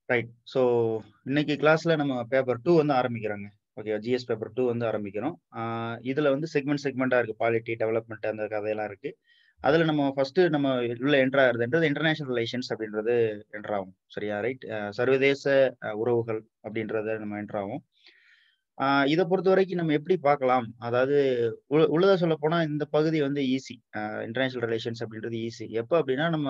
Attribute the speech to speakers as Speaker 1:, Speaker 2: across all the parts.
Speaker 1: Right. So இன்னைக்கு கிளாஸ்ல நம்ம பேப்பர் 2 வந்து ஆரம்பிக்கிறோங்க. ஓகேவா? ஜிஎஸ் பேப்பர் 2 வந்து ஆரம்பிக்கிறோம். ஆ இதுல வந்து செக்மெண்ட் செக்மெண்ட்டா இருக்கு. பாலிட்டி, டெவலப்மெண்ட் அந்த கதையெல்லாம் இருக்கு. அதுல நம்ம ஃபர்ஸ்ட்டு நம்ம உள்ள என்டர் ஆகுறதுன்றது இன்டர்நேஷனல் ரிலேஷன்ஸ் அப்படின்றது என்டர் ஆகும். சரியா? ரைட். அ சர்வதேச அ உறவுகள் அப்படின்றத நம்ம என்டர் ஆவோம். ஆ இத பொறுத்தவரைக்கும் நம்ம எப்படி பார்க்கலாம்? அதாவது உ உள்ளத சொல்லப்போனா இந்த பகுதி வந்து ஈஸி. அ இன்டர்நேஷனல் ரிலேஷன்ஸ் அப்படின்றது ஈஸி. எப்ப அப்படின்னா நம்ம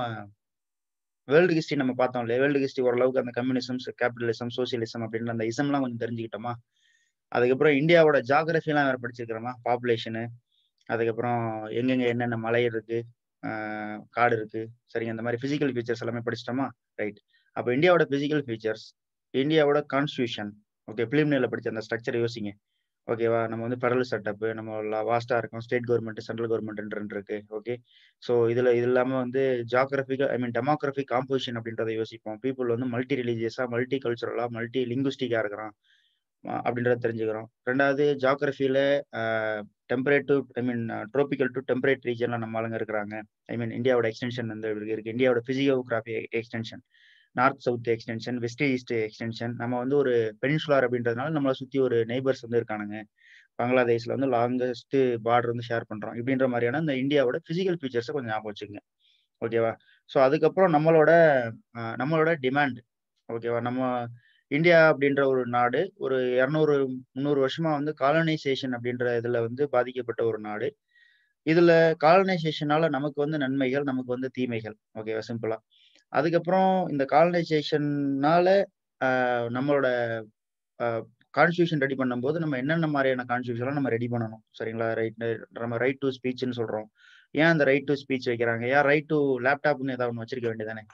Speaker 1: வேர்ல்டு ஹிஸ்டரி நம்ம பார்த்தோம் இல்லையா? வேர்ல்டு ஹிஸ்டரி ஓரளவுக்கு அந்த கம்யூனிசம்ஸ், கேபிட்டலிசம், சோசியலிசம் அப்படின்ற அந்த இசம்லாம் கொஞ்சம் தெரிஞ்சுக்கிட்டோமா? அதுக்கப்புறம் இந்தியாவோட ஜியோகிராஃபிலாம் வேற படிச்சிருக்கிறோமா? பாப்புலேஷனு, அதுக்கப்புறம் எங்கெங்க என்னென்ன மலை இருக்கு, ஆ காடு இருக்கு. சரிங்க. இந்த மாரி பிசிக்கல் ஃபீச்சர்ஸ் எல்லாமே படிச்சுட்டோமா? ரைட். அப்ப இந்தியாவோட பிசிக்கல் ஃபீச்சர்ஸ், இந்தியாவோட கான்ஸ்டிடியூஷன், ஓகே பிலிமினரில படிச்ச அந்த ஸ்ட்ரக்சர யோசிங்க. ஓகேவா? நம்ம வந்து பெடரல் செட்டப், நம்ம ல வாஸ்ட்டா இருக்கோம். ஸ்டேட் கவர்ன்மெண்ட், சென்ட்ரல் கவர்ன்மெண்ட்ன்னு 2 இருக்கு. ஓகே. ஸோ இதுல இது இல்லாம வந்து geographical I mean demographic composition அப்படின்றத யோசிப்போம். பீப்பிள் வந்து மல்டி ரிலிஜியஸா, மல்டி கல்ச்சுரலா, மல்டி லிங்குஸ்டிக்கா இருக்கிறான். அ அப்படின்றத தெரிஞ்சுக்கிறோம். 2வது ஜியோகிராஃபில uh temperate to I mean tropical to temperate ரீஜியன்ல நம்ம ஆளுங்க இருக்கிறாங்க. ஐ மீன் இந்தியாவோட எக்ஸ்டென்ஷன் வந்து இருக்கு. இந்தியாவோட physiography extension. North, south extension, west, east extension. நம்ம வந்து ஒரு பெனின்சுலார் அப்படின்றதுனால நம்மள சுத்தி ஒரு நெய்பர்ஸ் வந்து இருக்கானுங்க. பங்களாதேஷ்ல வந்து லாங்கஸ்ட் பார்டர் வந்து ஷேர் பண்றோம். இப்படின்ற மாரியான இந்த இந்தியாவோட பிசிக்கல் ஃபீச்சர்ஸ கொஞ்சம் ஞாபகம் வச்சுக்கங்க. ஓகேவா? ஸோ அதுக்கப்புறம் நம்மளோட அ நம்மளோட டிமாண்ட். ஓகேவா? நம்ம இந்தியா அப்படின்ற ஒரு நாடு ஒரு 200, 300 வருஷமா வந்து காலனைசேஷன் அப்படின்ற இதுல வந்து பாதிக்கப்பட்ட ஒரு நாடு. இதுல காலனைசேஷனால நமக்கு வந்து நன்மைகள், நமக்கு வந்து தீமைகள். ஓகேவா? சிம்பிளா. அதுக்கப்புறம் இந்த காலனைசேஷன்னால அ நம்மளோட அ கான்ஸ்டிடியூஷன் ரெடி பண்ணும்போது நம்ம என்னென்ன மாரியான கான்ஸ்டிடியூஷன்லாம் நம்ம ரெடி பண்ணணும். சரிங்களா? ரைட் நம்ம ரைட் டூ ஸ்பீச்ன்னு சொல்றோம். ஏன் அந்த ரைட் டூ ஸ்பீச் வைக்கிறாங்க? ஏன் ரைட் டூ லேப்டாப்ன்னு ஏதாவது ஒண்ணு வச்சிருக்க வேண்டியது தானே?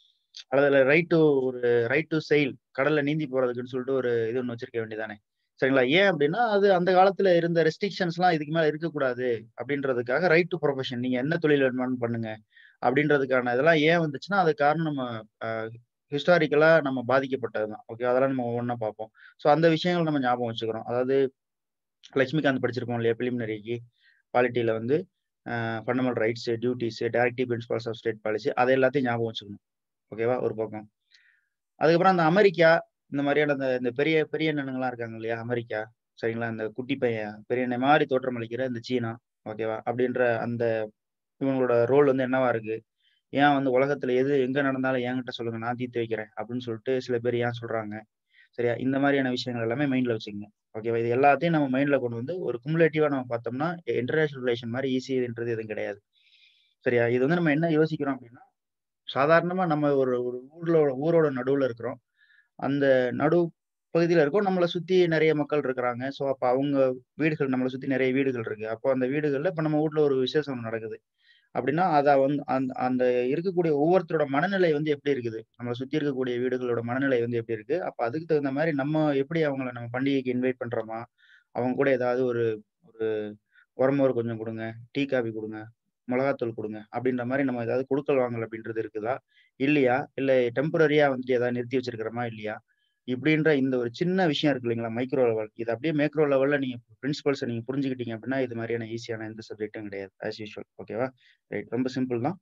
Speaker 1: அதுல ரைட் டூ ஒரு ரைட் டூ செயில் கடல்ல நீந்தி போறதுக்குன்னு சொல்லிட்டு ஒரு இது ஒண்ணு வச்சிருக்க வேண்டியது தானே? சரிங்களா? ஏன் அப்படின்னா, அது அந்த காலத்துல இருந்த ரெஸ்ட்ரிக்ஷன்ஸ்லாம் இதுக்கு மேல இருக்கக்கூடாது அப்படின்றதுக்காக ரைட் டூ ப்ரொஃபஷன் நீங்க என்ன தொழில் வேணுமானாலும் பண்ணுங்க. அப்படின்றதுக்கான இதெல்லாம் ஏன் வந்துச்சுன்னா, அதுக்கு காரணம் நம்ம அ ஹிஸ்டாரிக்கலா நம்ம பாதிக்கப்பட்டது தான். ஓகே. அதெல்லாம் நம்ம ஒவ்வொண்ணா பார்ப்போம். ஸோ அந்த விஷயங்கள் நம்ம ஞாபகம் வச்சுக்கிறோம். அதாவது லட்சுமிகாந்த் படிச்சிருப்போம் இல்லையா? பிலிமினரிக்கு. பாலிட்டில வந்து uh fundamental rights, duties, directive principles of state policy அது எல்லாத்தையும் ஞாபகம் வச்சுக்கணும். ஓகேவா? ஒரு பக்கம். அதுக்கப்புறம் அந்த அமெரிக்கா, இந்த மாரியான இந்த இந்த பெரிய பெரிய அண்ணனுங்கலாம் இருக்காங்க இல்லையா? அமெரிக்கா. சரிங்களா? இந்த குட்டி பையன், பெரியண்ணன் மாரி தோற்றமளிக்கிற இந்த சீனா. ஓகேவா? அப்படின்ற அந்த இவங்களோட ரோல் வந்து என்னவா இருக்கு? ஏன் வந்து உலகத்துல எது எங்க நடந்தாலும் என்கிட்ட சொல்லுங்க. நான் தீர்த்து வைக்கிறேன். அப்படின்னு சொல்லிட்டு சில பேர் ஏன் சொல்றாங்க? சரியா? இந்த மாரியான விஷயங்கள் எல்லாமே மைண்ட்ல வச்சுக்கங்க. ஓகேவா? இது எல்லாத்தையும் நம்ம மைண்ட்ல கொண்டு வந்து ஒரு குமுலேட்டிவா நம்ம பார்த்தோம்னா, இன்டர்நேஷனல் ரிலேஷன் மாரி ஈஸின்றது எதுவும் கிடையாது. சரியா? இது வந்து நம்ம என்ன யோசிக்கிறோம் அப்படின்னா, சாதாரணமா நம்ம ஒரு ஒரு ஊர்ல ஊரோட நடுவுல இருக்கிறோம். அந்த நடு பகுதியில இருக்கோம். நம்மள சுத்தி நெறைய மக்கள் இருக்கிறாங்க. ஸோ அப்ப அவங்க வீடுகள் நம்மள சுத்தி நெறைய வீடுகள் இருக்கு. அப்போ அந்த வீடுகள்ல இப்ப நம்ம வீட்ல ஒரு விசேஷம் நடக்குது. அப்படின்னா, அத வந்து அந்த அந்த இருக்கக்கூடிய ஒவ்வொருத்தரோட மனநிலை வந்து எப்படி இருக்குது? நம்மள சுத்தி இருக்கக்கூடிய வீடுகளோட மனநிலை வந்து எப்படி இருக்கு? அப்ப அதுக்கு தகுந்த மாரி நம்ம எப்படி அவங்கள நம்ம பண்டிகைக்கு இன்வைட் பண்றோமா? அவங்க கூட ஏதாவது ஒரு ஒரு உரமோர் கொஞ்சம் குடுங்க, டீ, காஃபி குடுங்க, மொளகாத்தூள் குடுங்க அப்படின்ற மாரி நம்ம ஏதாவது குடுக்கல் வாங்கல் அப்படின்றது இருக்குதா? இல்லையா? இல்ல டெம்பரரியா வந்துட்டு ஏதாவது நிறுத்தி வச்சிருக்கிறோமா? இல்லையா? இப்படின்ற இந்த ஒரு சின்ன விஷயம் இருக்கு இல்லைங்களா? Micro level. இத அப்படியே மேக்ரோ லெவல்ல நீங்க பிரின்சிபல்ஸ நீங்க புரிஞ்சுக்கிட்டீங்க அப்படின்னா, இது மாரியான ஈஸியான எந்த சப்ஜெக்டும் கிடையாது. As usual. ஓகேவா? ரைட். ரொம்ப சிம்பிள் தான்.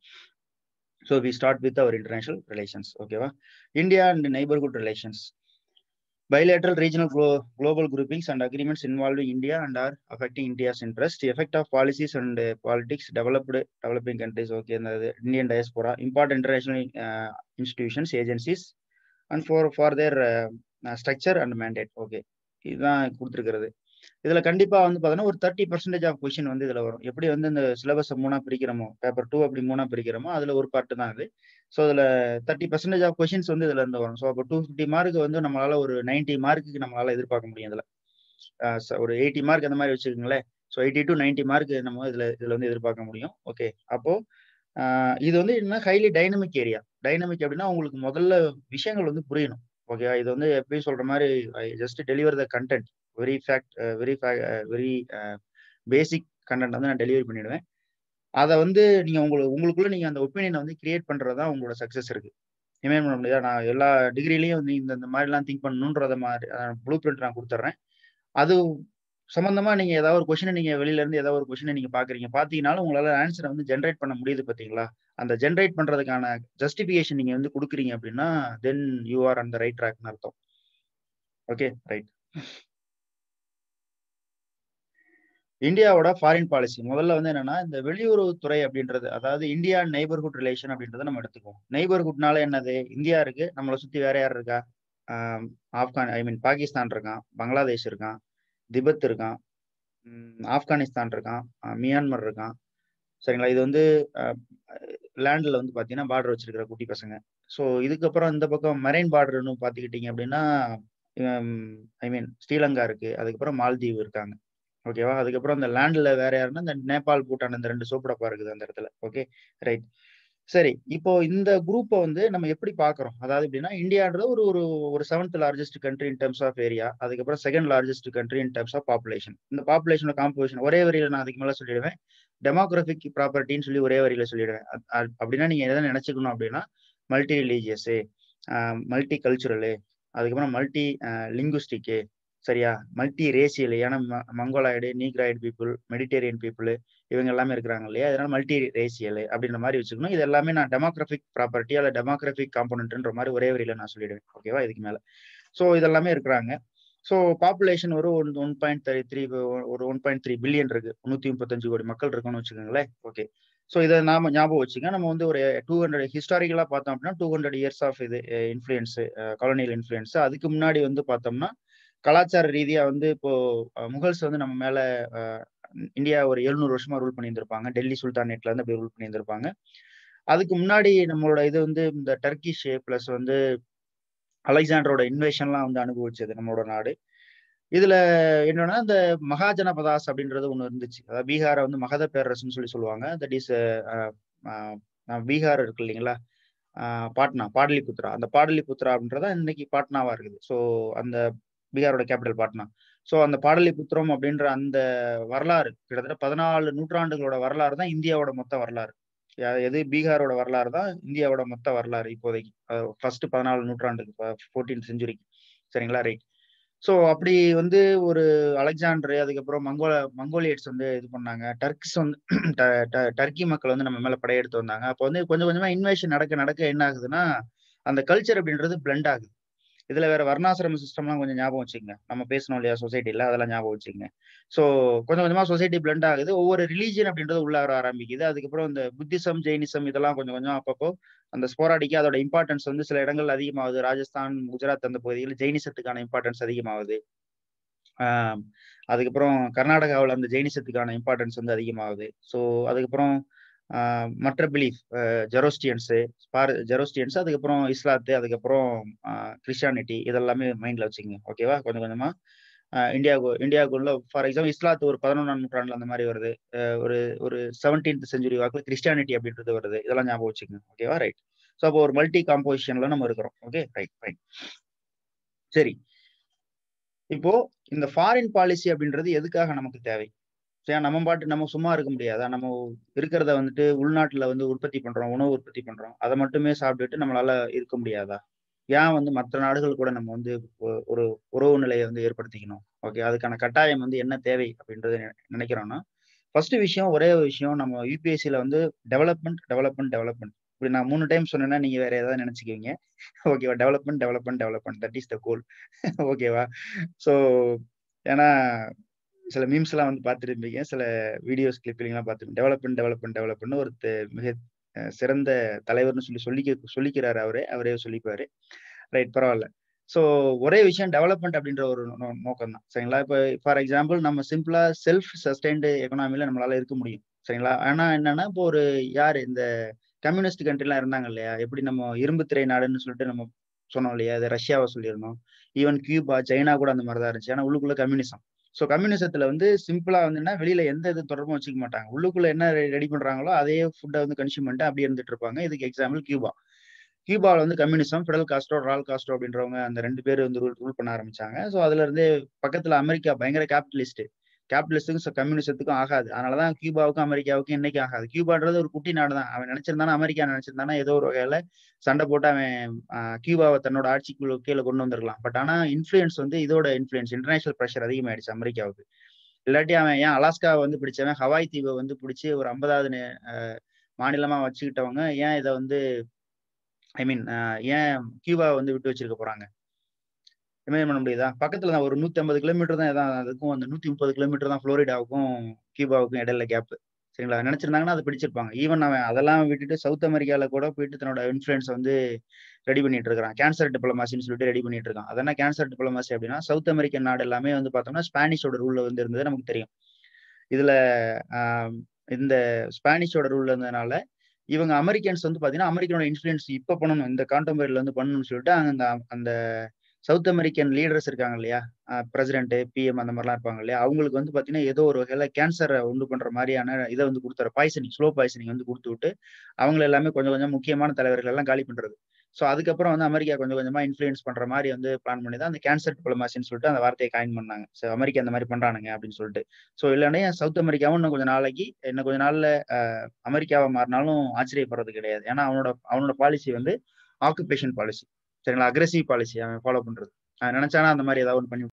Speaker 1: So we start with our international relations. ஓகேவா? India and neighbourhood relations. Bilateral regional glo global groupings and agreements involving India and are affecting India's interest. The effect of policies and uh, politics developed developing countries. Okay. The Indian diaspora. Important international uh, institutions, agencies and for for their uh, uh, structure and mandate. Okay. இதுதான் குடுத்திருக்கிறது. இதுல கண்டிப்பா வந்து பார்த்தீங்கன்னா, ஒரு 30% of question வந்து இதுல வரும். எப்படி வந்து இந்த சிலபஸ 3ஆ பிரிக்கிறோமோ, பேப்பர் 2 அப்படி 3ஆ பிரிக்கிறோமோ, அதுல ஒரு பார்ட் தான் அது. ஸோ இதுல 30% ஆஃப் கொஸ்டின்ஸ் வந்து இதுல இருந்து வரும். ஸோ அப்போ 250 மார்க் வந்து நம்மளால ஒரு 90 மார்க்குக்கு நம்மளால எதிர்பார்க்க முடியும் இதுல. அ ச ஒரு 80 மார்க் அந்த மாரி வச்சுக்கங்களேன். ஸோ 80 டூ 90 மார்க் நம்ம இதுல இதுல வந்து எதிர்பார்க்க முடியும். ஓகே. அப்போ அ இது வந்து என்னன்னா ஹைலி டைனமிக் ஏரியா. டைனமிக் அப்படின்னா உங்களுக்கு முதல்ல விஷயங்கள் வந்து புரியணும். ஓகேவா? இது வந்து எப்பயும் சொல்ற மாரி I just deliver the content. Very fact very ஃபே வெரி அ பேசிக் கன்டென்ட் வந்து நான் டெலிவரி பண்ணிடுவேன். அத வந்து நீங்க உங்கள உங்களுக்குள்ள நீங்க அந்த ஒப்பீனியன வந்து கிரியேட் பண்றது தான் உங்களோட சக்சஸ் இருக்கு. இமேஜின் பண்ண முடியுதா? நான் எல்லா டிகிரிலயும் வந்து இந்த இந்த மாரிலாம் திங்க் பண்ணணுன்றத மாரி அ ப்ளூ பிரிண்ட் நான் குடுத்துர்றேன். அது சம்பந்தமா நீங்க ஏதாவது ஒரு கொஸ்டினை நீங்க வெளியில இருந்து ஏதாவது ஒரு கொஸ்டினை நீங்க பாக்குறீங்க பாத்தீங்கன்னாலும் உங்களால ஆன்சரை வந்து ஜென்ரேட் பண்ண முடியுது பாத்தீங்களா அந்த ஜென்ரேட் பண்றதுக்கான ஜஸ்டிபிகேஷன் நீங்க வந்து கொடுக்குறீங்க அப்படின்னா தென் யூ ஆர் அந்த ரைட் ட்ராக்னு அர்த்தம் ஓகே ரைட் இந்தியாவோட ஃபாரின் பாலிசி முதல்ல வந்து என்னன்னா இந்த வெளியுறவுத்துறை அப்படின்றது அதாவது இந்தியா நெய்பர்ஹுட் ரிலேஷன் அப்படின்றத நம்ம எடுத்துக்குவோம் நெய்பர்ஹுட்னால என்னது இந்தியா இருக்கு நம்மளை சுத்தி வேற யார் இருக்கா ஆப்கான் ஐ மீன் பாகிஸ்தான் இருக்கான் பங்களாதேஷ் இருக்கான் திபெத் இருக்கான் ஆப்கானிஸ்தான் இருக்கான் மியான்மர் இருக்கான் சரிங்களா இது வந்து லேண்டில் வந்து பார்த்தீங்கன்னா பார்டர் வச்சிருக்கிற குட்டி பசங்க ஸோ இதுக்கப்புறம் இந்த பக்கம் மெரைன் பார்டர்னு பார்த்துக்கிட்டீங்க அப்படின்னா ஐ மீன் ஸ்ரீலங்கா இருக்கு அதுக்கப்புறம் மால்தீவ் இருக்காங்க ஓகேவா அதுக்கப்புறம் இந்த லேண்டில் வேற யாருன்னா இந்த நேபாள் பூட்டான் இந்த ரெண்டு சோப்படப்பா இருக்குது அந்த இடத்துல ஓகே ரைட் சரி இப்போ இந்த குரூப்பை வந்து நம்ம எப்படி பாக்குறோம் அதாவது எப்படின்னா இந்தியான்றது ஒரு ஒரு ஒரு seventh largest country in terms of area அதுக்கப்புறம் second largest country in terms of population இந்த பாப்புலேஷனோட காம்போசிஷன் ஒரே வரியில நான் அதுக்கு மேல சொல்லிடுவேன் டெமோக்ராபிக் ப்ராப்பர்ட்டின்னு சொல்லி ஒரே வரியில சொல்லிடுவேன் அப்படின்னா நீங்க எதை நினைச்சுக்கணும் அப்படின்னா மல்டி ரிலீஜியஸு மல்டி கல்ச்சுரலு அதுக்கப்புறம் மல்டி லிங்குஸ்டிக்கு சரியா மல்டி ரேசியல் ஏன்னா Mongoloid Negroid people Mediterranean people இவங்க எல்லாமே இருக்கிறாங்க இல்லையா அதனால மல்டி ரேசியல் அப்படின்ற மாதிரி வச்சுக்கணும் இது எல்லாமே நான் டெமோக்ராபிக் ப்ராப்பர்ட்டி அல்ல டெமோக்ராபிக் காம்பனண்ட்ன்ற மாதிரி ஒரே வரியில நான் சொல்லிடுவேன் ஓகேவா இதுக்கு மேல ஸோ இதெல்லாமே இருக்கிறாங்க ஸோ பாப்புலேஷன் ஒரு one one point three three ஒரு ஒன் பாயிண்ட் த்ரீ பில்லியன் இருக்கு நூத்தி முப்பத்தஞ்சு கோடி மக்கள் இருக்குன்னு வச்சுக்கோங்களேன் ஓகே ஸோ இதை நாம ஞாபகம் வச்சுங்க நம்ம வந்து ஒரு டூ ஹண்ட்ரட் ஹிஸ்டாரிக்கலா பார்த்தோம் அப்படின்னா டூ ஹண்ட்ரட் இயர்ஸ் ஆஃப் இது இன்ஃபுளுன்ஸ் காலனியல் இன்ஃபுளுன்ஸ் அதுக்கு முன்னாடி வந்து பார்த்தோம்னா கலாச்சார ரீதியா வந்து இப்போ முகல்ஸ் வந்து நம்ம மேல இந்தியா ஒரு எழுநூறு வருஷமா ரூல் பண்ணியிருந்திருப்பாங்க டெல்லி சுல்தானேட்ல இருந்து அப்படி ரூல் பண்ணியிருந்திருப்பாங்க அதுக்கு முன்னாடி நம்மளோட இது வந்து இந்த டர்க்கிஷ் பிளஸ் வந்து அலெக்சாண்டரோட இன்வேஷன்லாம் வந்து அனுபவிச்சது நம்மளோட நாடு இதுல என்னன்னா இந்த மகாஜனபதாஸ் அப்படின்றது ஒண்ணு இருந்துச்சு அதாவது பீகாரை வந்து மகத பேரரசுன்னு சொல்லி சொல்லுவாங்க தட் இஸ் பீகார் இருக்கு இல்லைங்களா பாட்னா பாடலிபுத்ரா அந்த பாடலிபுத்ரா அப்படின்றத இன்னைக்கு பாட்னாவா இருக்குது ஸோ அந்த பீகாரோட கேபிட்டல் பாட்னா ஸோ அந்த பாடலிபுத்திரம் அப்படின்ற அந்த வரலாறு கிட்டத்தட்ட பதினாலு நூற்றாண்டுகளோட வரலாறு தான் இந்தியாவோட மொத்த வரலாறு எது பீகாரோட வரலாறு தான் இந்தியாவோட மொத்த வரலாறு இப்போதைக்கு ஃபர்ஸ்ட் பதினாலு நூற்றாண்டுக்கு ஃபோர்டீன் செஞ்சுரிக்கு சரிங்களா ரைட் ஸோ அப்படி வந்து ஒரு அலெக்சாண்டர் அதுக்கப்புறம் மங்கோல மங்கோலியட்ஸ் வந்து இது பண்ணாங்க டர்க்ஸ் வந்து டர்க்கி மக்கள் வந்து நம்ம மேல படையெடுத்து வந்தாங்க அப்போ வந்து கொஞ்சம் கொஞ்சமா இன்வேஷன் நடக்க நடக்க என்ன ஆகுதுன்னா அந்த கல்ச்சர் அப்படின்றது பிளண்ட் ஆகுது இதுல வேற வர்ணாசிரம சிஸ்டம்லாம் கொஞ்சம் ஞாபகம் வச்சுக்கங்க நம்ம பேசணும் இல்லையா சொசைட்டில அதெல்லாம் ஞாபகம் வச்சுக்கங்க ஸோ கொஞ்சம் கொஞ்சமா சொசைட்டி பிளண்ட் ஆகுது ஒவ்வொரு ரிலீஜியன் அப்படின்றது உள்ள வர ஆரம்பிக்குது அதுக்கப்புறம் இந்த புத்திசம் ஜெயினிசம் இதெல்லாம் கொஞ்சம் கொஞ்சம் அப்பப்போ அந்த ஸ்போராடிக்கா அதோட இம்பார்ட்டன்ஸ் வந்து சில இடங்கள் அதிகமாகுது ராஜஸ்தான் குஜராத் அந்த பகுதியில் ஜெயினிசத்துக்கான இம்பார்ட்டன்ஸ் அதிகமாகுது ஆஹ் அதுக்கப்புறம் கர்நாடகாவில் அந்த ஜெயினிசத்துக்கான இம்பார்ட்டன்ஸ் வந்து அதிகமாகுது ஸோ அதுக்கப்புறம் மற்ற பிலீஃப் ஜெரோஸ்டியன்ஸு ஸ்பார் ஜெரோஸ்டியன்ஸ் அதுக்கப்புறம் இஸ்லாத்து அதுக்கப்புறம் கிறிஸ்டியானிட்டி இதெல்லாமே மைண்ட்ல வச்சுக்கோங்க ஓகேவா கொஞ்சம் கொஞ்சமா இந்தியாவுக்கு இந்தியாவுக்குள்ள ஃபார் எக்ஸாம்பிள் இஸ்லாத்து ஒரு பதினொன்றாம் நூற்றாண்டுல அந்த மாதிரி வருது ஒரு ஒரு செவன்டீன்த் செஞ்சுரி வாக்கில் கிறிஸ்டியானிட்டி அப்படின்றது வருது இதெல்லாம் ஞாபகம் வச்சுக்கோங்க ஓகேவா ரைட் ஸோ அப்போ ஒரு மல்டி காம்போசிஷன்ல நம்ம இருக்கிறோம் ஓகே ரைட் ஃபைன் சரி இப்போ இந்த ஃபாரின் பாலிசி அப்படின்றது எதுக்காக நமக்கு தேவை சரி நம்ம பாட்டு நம்ம சும்மா இருக்க முடியாதா நம்ம இருக்கிறத வந்துட்டு உள்நாட்டுல வந்து உற்பத்தி பண்றோம் உணவு உற்பத்தி பண்றோம் அதை மட்டுமே சாப்பிட்டுட்டு நம்மளால இருக்க முடியாதா ஏன் வந்து மற்ற நாடுகள் கூட நம்ம வந்து ஒரு உறவு நிலையை வந்து ஏற்படுத்திக்கணும் ஓகே அதுக்கான கட்டாயம் வந்து என்ன தேவை அப்படின்றது நினைக்கிறோம்னா ஃபர்ஸ்ட் விஷயம் ஒரே விஷயம் நம்ம யூபிஎஸ்சியில வந்து டெவலப்மெண்ட் டெவலப்மெண்ட் டெவலப்மெண்ட் இப்படி நான் மூணு டைம் சொன்னேன்னா நீங்க வேற ஏதாவது நினைச்சுக்குவீங்க ஓகேவா development development development that is the goal ஓகேவா ஸோ ஏன்னா சில மீம்ஸ் எல்லாம் வந்து பார்த்துருப்பீங்க சில வீடியோஸ் கிளிப்பிங்லாம் பார்த்துருப்பீங்க டெவலப்மெண்ட் டெவலப்மெண்ட் டெவலப்மெண்ட் ஒரு மிக சிறந்த தலைவர்னு சொல்லி சொல்லிக்க சொல்லிக்கிறாரு அவரே அவரே சொல்லிக்குவாரு ரைட் பரவாயில்ல ஸோ ஒரே விஷயம் டெவலப்மெண்ட் அப்படின்ற ஒரு நோக்கம் தான் சரிங்களா இப்போ ஃபார் எக்ஸாம்பிள் நம்ம சிம்பிளா செல்ஃப் சஸ்டைன்டு எக்கனாமில நம்மளால இருக்க முடியும் சரிங்களா ஆனா என்னன்னா இப்போ ஒரு யார் இந்த கம்யூனிஸ்ட் கண்ட்ரிலாம் இருந்தாங்க இல்லையா எப்படி நம்ம இரும்பு திரை நாடுன்னு சொல்லிட்டு நம்ம சொன்னோம் இல்லையா அது ரஷ்யாவை சொல்லியிருந்தோம் ஈவன் கியூபா சைனா கூட அந்த மாதிரி தான் இருந்துச்சு ஆனா உள்ளுக்குள்ள கம்யூனிசம் ஸோ கம்யூனிசத்துல வந்து சிம்பிளா வந்துன்னா வெளியில எந்த இது தொடர்பும் வச்சுக்க மாட்டாங்க உள்ளுக்குள்ள என்ன ரெடி பண்றாங்களோ அதே ஃபுட்டை வந்து கன்சியூம் பண்ணிட்டு அப்படியே இருந்துட்டு இருப்பாங்க இதுக்கு எக்ஸாம்பிள் கியூபா கியூபாவில் வந்து communism Fidel Castro Raul Castro அப்படின்றவங்க அந்த ரெண்டு பேர் வந்து ரூல் ரூல் பண்ண ஆரம்பிச்சாங்க ஸோ அதுல இருந்தே பக்கத்துல அமெரிக்கா பயங்கர கேபிட்டலிஸ்ட் கேபிட்டலிஸ்ட்டுக்கும் கம்யூனிசத்துக்கும் ஆகாது அதனாலதான் கியூபாவுக்கும் அமெரிக்காவுக்கும் இன்னைக்கு ஆகாது கியூபான்றது ஒரு குட்டி நாடு தான் அவன் நினைச்சிருந்தானா அமெரிக்கா நினைச்சிருந்தானா ஏதோ ஒரு வகையில சண்டை போட்டு அவன் கியூபாவை தன்னோட ஆட்சிக்குள்ள கீழே கொண்டு வந்திருக்கலாம் பட் ஆனா இன்ஃபுளுன்ஸ் வந்து இதோட இன்ஃபுளுன்ஸ் இன்டர்நேஷனல் ப்ரெஷர் அதிகமாயிடுச்சு அமெரிக்காவுக்கு இல்லாட்டி அவன் ஏன் அலாஸ்காவை வந்து பிடிச்சவன் ஹவாய் தீவை வந்து பிடிச்சி ஒரு ஐம்பதாவது மாநிலமா வச்சுக்கிட்டவங்க ஏன் இதை வந்து ஐ மீன் ஏன் கியூபா வந்து விட்டு வச்சிருக்க போறாங்க இமேஜ் பண்ண முடியுதா பக்கத்துல தான் ஒரு நூத்தி ஐம்பது கிலோமீட்டர் தான் எதாவது அதுக்கும் அந்த நூத்தி முப்பது கிலோமீட்டர் தான் புளோரிடாவுக்கும் கியூபாவுக்கும் இடையில கேப் சரிங்களா நினைச்சிருந்தாங்கன்னா அதை பிடிச்சிருப்பாங்க ஈவன் அவன் அதெல்லாம் விட்டுட்டு சவுத் அமெரிக்கால கூட போயிட்டு தன்னோட இன்ஃபுளுன்ஸ் வந்து ரெடி பண்ணிட்டு இருக்கான் கேன்சர் டிப்ளமாசின்னு சொல்லிட்டு ரெடி பண்ணிட்டு இருக்கான் அதென்ன கேன்சர் டிப்ளமாசி அப்படின்னா சவுத் அமெரிக்கன் நாடு எல்லாமே வந்து பார்த்தோம்னா ஸ்பானிஷோட ரூல்ல வந்து இருந்தது நமக்கு தெரியும் இதுல இந்த ஸ்பானிஷோட ரூல்ல இருந்ததுனால இவங்க அமெரிக்கன்ஸ் வந்து பாத்தீங்கன்னா அமெரிக்கனோட இன்ஃபுளுன்ஸ் இப்ப பண்ணணும் இந்த கான்டெம்பரரில வந்து பண்ணணும்னு சொல்லிட்டு அந்த அந்த சவுத் அமெரிக்கன் லீடர்ஸ் இருக்காங்க இல்லையா பிரசிடென்ட் பிஎம் அந்த மாதிரிலாம் இருப்பாங்க இல்லையா அவங்களுக்கு வந்து பாத்தீங்கன்னா ஏதோ ஒரு வகையில கேன்சரை உண்டு பண்ற மாதிரியான இதை வந்து கொடுத்துற பாய்சனிங் ஸ்லோ பாய்சனிங் வந்து கொடுத்து விட்டு அவங்க எல்லாமே கொஞ்சம் கொஞ்சம் முக்கியமான தலைவர்கள் எல்லாம் காலி பண்றது ஸோ அதுக்கப்புறம் வந்து அமெரிக்கா கொஞ்சம் கொஞ்சமா இன்ஃபுளுன்ஸ் பண்ற மாதிரி வந்து பிளான் பண்ணி தான் அந்த கேன்சர் டிப்ளமாசின்னு சொல்லிட்டு அந்த வார்த்தையை காயின் பண்ணாங்க ஸோ அமெரிக்கா அந்த மாதிரி பண்றானுங்க அப்படின்னு சொல்லிட்டு ஸோ இல்லைன்னா சவுத் அமெரிக்காவும் இன்னும் கொஞ்சம் நாளைக்கு இன்னும் கொஞ்ச நாள்ல அமெரிக்காவை மாறினாலும் ஆச்சரியப்படுறது கிடையாது ஏன்னா அவனோட அவனோட பாலிசி வந்து ஆக்குபேஷன் பாலிசி சரிங்களா அக்ரெசிவ் பாலிசி அவன் ஃபாலோ பண்றது நினைச்சானா அந்த மாதிரி ஏதாவது ஒன்று பண்ணி